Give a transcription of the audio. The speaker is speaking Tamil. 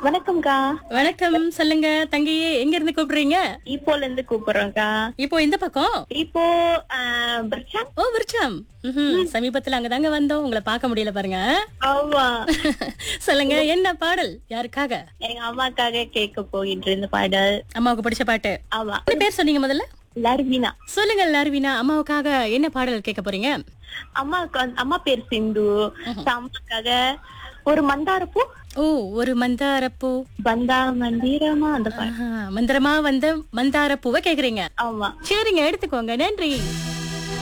வணக்கம்க்கா வணக்கம் சொல்லுங்க தங்கையே எங்க இருந்து கூப்பிடுறீங்க இப்போல இருந்து கூப்பிடுறோம்க்கா இப்போ இந்த பக்கம் இப்போ ஆஹ், பர்ஷா- ஓ விருச்சம் ம்ஹும். சமீபத்துல அங்கதாங்க வந்தோம் உங்களை பார்க்க முடியல பாருங்க ஆமா சொல்லுங்க என்ன பாடல் யாருக்காக எங்க அம்மாக்காக கேட்க போயிட்டு இருந்த பாடல் அம்மாவுக்கு பிடிச்ச பாட்டு ஆமா என்ன பேர் சொன்னீங்க முதல்ல லர்வினா சொல்லுங்க லார்வினா அம்மாவுக்காக என்ன பாடல் கேட்க போறீங்க அம்மாவுக்கு வந்து- அம்மா பேர் சிந்து So, அம்மாக்காக ஒரு மந்தார பூ ஓ ஒரு மந்தாரப்பூ பந்தா மந்திரமா அந்த பாடல் ஆஹா, மந்திரமா வந்த மந்தார பூவை கேக்குறீங்க ஆமா சரிங்க எடுத்துக்கோங்க நன்றி